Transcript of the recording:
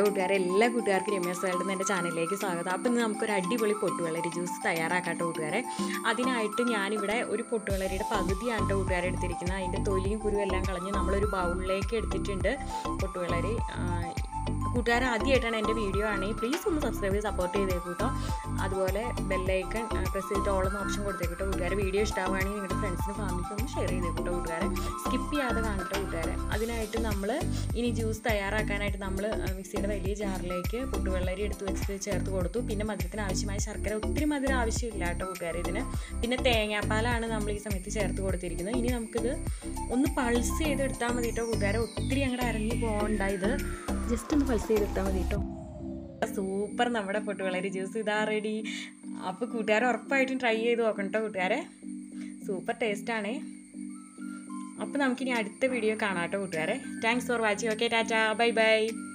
കൂട്ടുകാരെ എല്ലാ കൂട്ടുകാർക്കും രമ്യാസ് വേൾഡ് എൻ്റെ ചാനലിലേക്ക് സ്വാഗതം അപ്പം ഇന്ന് നമുക്കൊരു അടിപൊളി പൊട്ടുവെള്ളരി ജ്യൂസ് തയ്യാറാക്കാട്ടോ കൂട്ടുകാരെ അതിനായിട്ട് ഞാനിവിടെ ഒരു പൊട്ടുവെള്ളരിയുടെ പകുതിയാണ് കേട്ടോ കൂട്ടുകാരെ എടുത്തിരിക്കുന്നത് അതിൻ്റെ തൊലിയും കുരുവും എല്ലാം കളഞ്ഞ് നമ്മളൊരു ബൗളിലേക്ക് എടുത്തിട്ടുണ്ട് പൊട്ടുവെള്ളരി കൂട്ടുകാരെ ആദ്യമായിട്ടാണ് എൻ്റെ വീഡിയോ ആണെങ്കിൽ പ്ലീസ് ഒന്ന് സബ്സ്ക്രൈബ് ചെയ്ത് സപ്പോർട്ട് ചെയ്തേക്കൂ കേട്ടോ അതുപോലെ ബെല്ലൈക്കൺ പ്രസ് ചെയ്തിട്ട് ഓളെന്ന് ഓപ്ഷൻ കൊടുത്തേക്കൂ കേട്ടോ കൂട്ടുകാരെ വീഡിയോ ഇഷ്ടമാവുകയാണെങ്കിൽ നിങ്ങളുടെ ഫ്രണ്ട്സിനും ഫാമിലിക്കും ഒന്ന് ഷെയർ ചെയ്തേക്കൂ കേട്ടോ കൂട്ടുകാരെ സ്കിപ്പ് ചെയ്യാതെ കാണട്ടോ കൂട്ടുകാരെ അതിനായിട്ട് നമ്മൾ ഇനി ജ്യൂസ് തയ്യാറാക്കാനായിട്ട് നമ്മൾ മിക്സിയുടെ വലിയ ജാറിലേക്ക് പൊട്ടുവെള്ളരി എടുത്ത് വെച്ചിട്ട് ചേർത്ത് കൊടുത്തു പിന്നെ മധുരത്തിന് ആവശ്യമായ ശർക്കര ഒത്തിരി മധുരം ആവശ്യമില്ല കേട്ടോ കൂട്ടുകാരെ ഇതിന് പിന്നെ തേങ്ങാപ്പാലാണ് നമ്മൾ ഈ സമയത്ത് ചേർത്ത് കൊടുത്തിരിക്കുന്നത് ഇനി നമുക്കിത് ഒന്ന് പൾസ് ചെയ്തെടുത്താൽ മതി കേട്ടോ കൂട്ടുകാരെ ഒത്തിരി അങ്ങോട്ട് അരഞ്ഞു പോകണ്ട ഇത് ജസ്റ്റ് ഒന്ന് പൾസ് ചെയ്തെടുത്താൽ മതി കേട്ടോ സൂപ്പർ നമ്മുടെ പൊട്ടുവളരി ജ്യൂസ് ഇതാ റെഡി അപ്പോൾ കൂട്ടുകാരെ ഉറപ്പായിട്ടും ട്രൈ ചെയ്ത് നോക്കണം കേട്ടോ കൂട്ടുകാരെ സൂപ്പർ ടേസ്റ്റാണേ അപ്പോൾ നമുക്കിനി അടുത്ത വീഡിയോ കാണാം കേട്ടോ കൂട്ടുകാരെ thanks for watching okay tata bye by